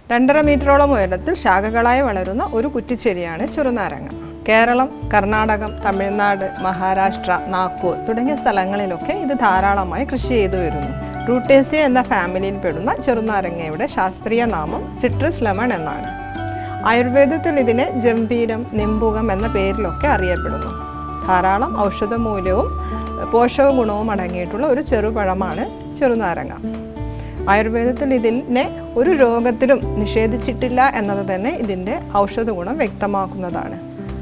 രണ്ടര മീറ്ററോളം ഉയരത്തിൽ ശാഖകളായി വളരുന്ന ഒരു കുറ്റിച്ചെടിയാണ് ചെറുനാരങ്ങ കേരളം കർണാടകം തമിഴ്നാട് മഹാരാഷ്ട്ര നാഗ്പൂർ തുടങ്ങിയ സ്ഥലങ്ങളിലൊക്കെ ഇത് ധാരാളമായി കൃഷി ചെയ്തു വരുന്നു റൂട്ടേസിയ എന്ന ഫാമിലിയിൽ പെടുന്ന ചെറുനാരങ്ങയുടെ ശാസ്ത്രീയ നാമം സിട്രസ് ലെമൺ എന്നാണ് ആയുർവേദത്തിൽ ഇതിനെ ജംബീരം നിമ്പുകം എന്ന പേരിലൊക്കെ അറിയപ്പെടുന്നു ധാരാളം ഔഷധമൂല്യവും പോഷക ഗുണവും അടങ്ങിയിട്ടുള്ള ഒരു ചെറുപഴമാണ് ചെറുനാരങ്ങ ആയുർവേദത്തിൽ ഇതിനെ ഒരു രോഗത്തിലും നിഷേധിച്ചിട്ടില്ല എന്നത് തന്നെ ഇതിൻ്റെ ഔഷധ ഗുണം വ്യക്തമാക്കുന്നതാണ്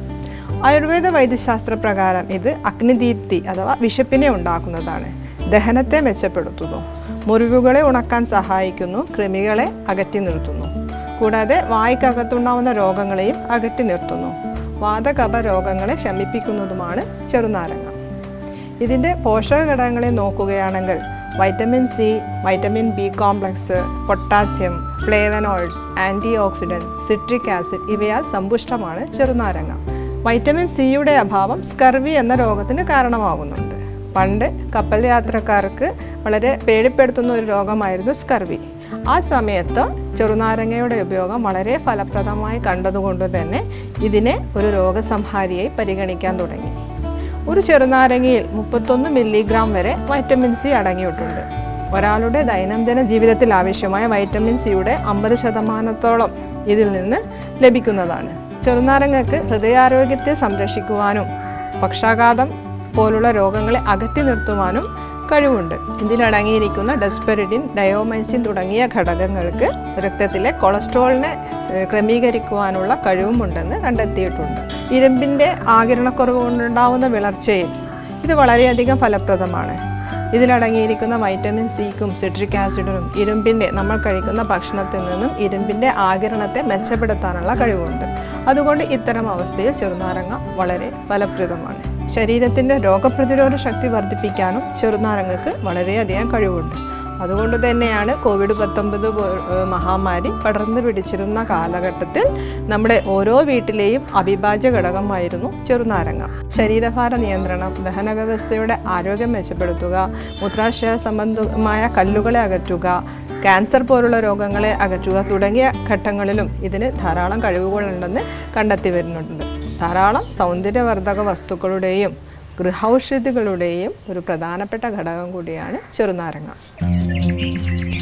ആയുർവേദ വൈദ്യശാസ്ത്ര പ്രകാരം ഇത് അഗ്നിദീപ്തി അഥവാ വിശപ്പിനെ ഉണ്ടാക്കുന്നതാണ് ദഹനത്തെ മെച്ചപ്പെടുത്തുന്നു മുറിവുകളെ ഉണക്കാൻ സഹായിക്കുന്നു കൃമികളെ അകറ്റി നിർത്തുന്നു കൂടാതെ വായ്ക്കകത്തുണ്ടാവുന്ന രോഗങ്ങളെയും അകറ്റി നിർത്തുന്നു വാതകപ രോഗങ്ങളെ ശമിപ്പിക്കുന്നതുമാണ് ചെറുനാരങ്ങ ഇതിൻ്റെ പോഷക ഘടകങ്ങളെ നോക്കുകയാണെങ്കിൽ vitamin C vitamin B complex potassium flavonoids antioxidant citric acid ഇവയാൽ സമ്പുഷ്ടമാണ് ചെറുനാരങ്ങ വൈറ്റമിൻ സിയുടെ അഭാവം സ്കർവി എന്ന രോഗത്തിന് കാരണമാകുന്നുണ്ട് പണ്ട് കപ്പൽ യാത്രക്കാർക്ക് വളരെ പേടിപ്പെടുത്തുന്ന ഒരു രോഗമായിരുന്നു സ്കർവി ആ സമയത്ത് ചെറുനാരങ്ങയുടെ ഉപയോഗം വളരെ ഫലപ്രദമായി കണ്ടതുകൊണ്ട് തന്നെ ഇതിനെ ഒരു രോഗസംഹാരിയായി പരിഗണിക്കാൻ തുടങ്ങി ഒരു ചെറുനാരങ്ങയിൽ മുപ്പത്തൊന്ന് മില്ലിഗ്രാം വരെ വൈറ്റമിൻ സി അടങ്ങിയിട്ടുണ്ട് ഒരാളുടെ ദൈനംദിന ജീവിതത്തിൽ ആവശ്യമായ വൈറ്റമിൻ സിയുടെ അമ്പത് ശതമാനത്തോളം ഇതിൽ നിന്ന് ലഭിക്കുന്നതാണ് ചെറുനാരങ്ങക്ക് ഹൃദയാരോഗ്യത്തെ സംരക്ഷിക്കുവാനും പക്ഷാഘാതം പോലുള്ള രോഗങ്ങളെ അകറ്റി നിർത്തുവാനും കഴിവുണ്ട് ഇതിലടങ്ങിയിരിക്കുന്ന ഡെസ്പെറിഡിൻ ഡയോമൈസിൻ തുടങ്ങിയ ഘടകങ്ങൾക്ക് രക്തത്തിലെ കൊളസ്ട്രോളിനെ ഏഹ്, ക്രമീകരിക്കുവാനുള്ള കഴിവുമുണ്ടെന്ന് കണ്ടെത്തിയിട്ടുണ്ട് ഇരുമ്പിൻ്റെ ആകിരണക്കുറവ് കൊണ്ടുണ്ടാവുന്ന വിളർച്ചയിൽ ഇത് വളരെയധികം ഫലപ്രദമാണ് ഇതിലടങ്ങിയിരിക്കുന്ന വൈറ്റമിൻ സിക്കും സിട്രിക് ആസിഡിനും ഇരുമ്പിൻ്റെ നമ്മൾ കഴിക്കുന്ന ഭക്ഷണത്തിൽ നിന്നും ഇരുമ്പിൻ്റെ ആകിരണത്തെ മെച്ചപ്പെടുത്താനുള്ള കഴിവുണ്ട് അതുകൊണ്ട് ഇത്തരം അവസ്ഥയിൽ ചെറുനാരങ്ങ വളരെ ഫലപ്രദമാണ് ശരീരത്തിൻ്റെ രോഗപ്രതിരോധ ശക്തി വർദ്ധിപ്പിക്കാനും ചെറുനാരങ്ങക്ക് വളരെയധികം കഴിവുണ്ട് അതുകൊണ്ട് തന്നെയാണ് കോവിഡ് പത്തൊമ്പത് മഹാമാരി പടർന്നു പിടിച്ചിരുന്ന കാലഘട്ടത്തിൽ നമ്മുടെ ഓരോ വീട്ടിലെയും അവിഭാജ്യ ഘടകമായിരുന്നു ചെറുനാരങ്ങ ശരീരഭാര നിയന്ത്രണം ദഹന വ്യവസ്ഥയുടെ ആരോഗ്യം മെച്ചപ്പെടുത്തുക മൂത്രാശയ സംബന്ധമായ കല്ലുകളെ അകറ്റുക ക്യാൻസർ പോലുള്ള രോഗങ്ങളെ അകറ്റുക തുടങ്ങിയ ഘട്ടങ്ങളിലും ഇതിന് ധാരാളം കഴിവുകളുണ്ടെന്ന് കണ്ടെത്തി വരുന്നുണ്ട് ധാരാളം സൗന്ദര്യവർദ്ധക വസ്തുക്കളുടെയും ഗൃഹൌഷധികളുടെയും ഒരു പ്രധാനപ്പെട്ട ഘടകം കൂടിയാണ് ചെറുനാരങ്ങ